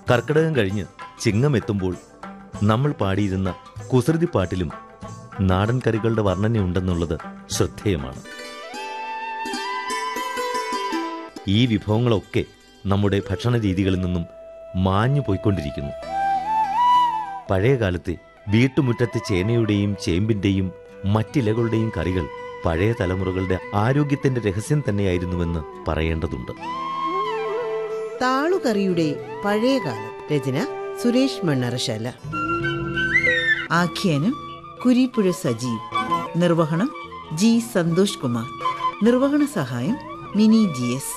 കർക്കിടകം കഴിഞ്ഞ് ചിങ്ങം എത്തുമ്പോൾ നമ്മൾ പാടിയിരുന്ന കുസൃതി പാട്ടിലും നാടൻ കറികളുടെ വർണ്ണനയുണ്ടെന്നുള്ളത് ശ്രദ്ധേയമാണ് ഈ വിഭവങ്ങളൊക്കെ നമ്മുടെ ഭക്ഷണ രീതികളിൽ നിന്നും മാഞ്ഞു പോയിക്കൊണ്ടിരിക്കുന്നു പഴയ കാലത്തെ വീട്ടുമുറ്റത്തെ ചേനയുടെയും ചേമ്പിന്റെയും മറ്റിലകളുടെയും കറികൾ പഴയ തലമുറകളുടെ ആരോഗ്യത്തിന്റെ രഹസ്യം തന്നെയായിരുന്നുവെന്ന് പറയേണ്ടതുണ്ട് താളുകറിയുടെ പഴയകാലം രചന സുരേഷ് മണ്ണറശാല ആഖ്യാനം കുരിപ്പുഴ സജീവ് നിർവഹണം ജി സന്തോഷ് കുമാർ നിർവഹണ സഹായം മിനി ജി എസ്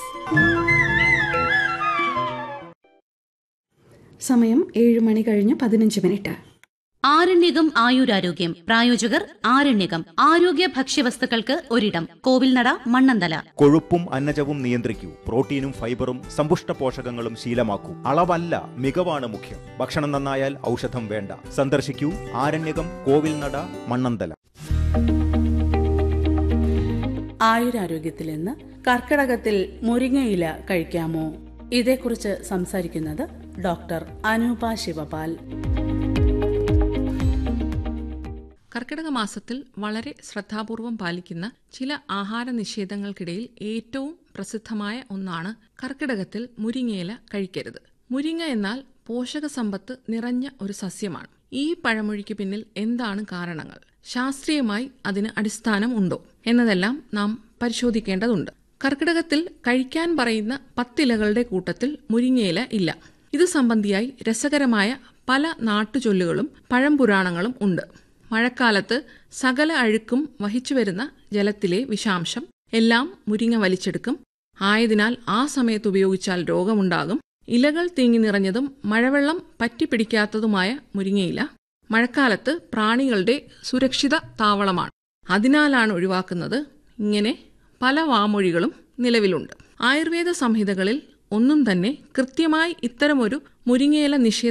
സമയം ഏഴ് മണി കഴിഞ്ഞ് പതിനഞ്ച് മിനിറ്റ് ആരണ്യകം ആയുരാരോഗ്യം പ്രായോജകർ ആരണ്യകം ആരോഗ്യ ഭക്ഷ്യവസ്തുക്കൾക്ക് ഒരിടം കോവിൽനട മണ്ണന്തല കൊഴുപ്പും അന്നജവും നിയന്ത്രിക്കൂ പ്രോട്ടീനും ഫൈബറും സമ്പുഷ്ട പോഷകങ്ങളും ശീലമാക്കൂ അളവല്ല മികവാണ് മുഖ്യം ഭക്ഷണം നന്നായാൽ ഔഷധം വേണ്ട സന്ദർശിക്കൂ ആരണ്യകം കോവിൽനട മണ്ണന്തല ആയുരാരോഗ്യത്തിൽ നിന്ന് കർക്കിടകത്തിൽ മുരിങ്ങയില കഴിക്കാമോ ഇതേക്കുറിച്ച് സംസാരിക്കുന്നത് ഡോക്ടർ അനൂപ ശിവപാൽ കർക്കിടക മാസത്തിൽ വളരെ ശ്രദ്ധാപൂർവം പാലിക്കുന്ന ചില ആഹാര നിഷേധങ്ങൾക്കിടയിൽ ഏറ്റവും പ്രസിദ്ധമായ ഒന്നാണ് കർക്കിടകത്തിൽ മുരിങ്ങയില കഴിക്കരുത് മുരിങ്ങ എന്നാൽ പോഷക സമ്പത്ത് നിറഞ്ഞ ഒരു സസ്യമാണ് ഈ പഴമൊഴിക്ക് പിന്നിൽ എന്താണ് കാരണങ്ങൾ ശാസ്ത്രീയമായി അതിന് അടിസ്ഥാനം ഉണ്ടോ എന്നതെല്ലാം നാം പരിശോധിക്കേണ്ടതുണ്ട് കർക്കിടകത്തിൽ കഴിക്കാൻ പറയുന്ന പത്തിലകളുടെ കൂട്ടത്തിൽ മുരിങ്ങയില ഇല്ല ഇത് സംബന്ധിയായി രസകരമായ പല നാട്ടുചൊല്ലുകളും പഴംപുരാണങ്ങളും ഉണ്ട് മഴക്കാലത്ത് സകല അഴുക്കും വഹിച്ചു വരുന്ന ജലത്തിലെ വിഷാംശം എല്ലാം മുരിങ്ങ വലിച്ചെടുക്കും ആയതിനാൽ ആ സമയത്ത് ഉപയോഗിച്ചാൽ രോഗമുണ്ടാകും ഇലകൾ തീങ്ങി നിറഞ്ഞതും മഴവെള്ളം പറ്റിപ്പിടിക്കാത്തതുമായ മുരിങ്ങയില മഴക്കാലത്ത് പ്രാണികളുടെ സുരക്ഷിത താവളമാണ് അതിനാലാണ് ഒഴിവാക്കുന്നത് ഇങ്ങനെ പല വാമൊഴികളും നിലവിലുണ്ട് ആയുർവേദ സംഹിതകളിൽ ഒന്നും തന്നെ കൃത്യമായി ഇത്തരമൊരു മുരിങ്ങയില നിഷേധ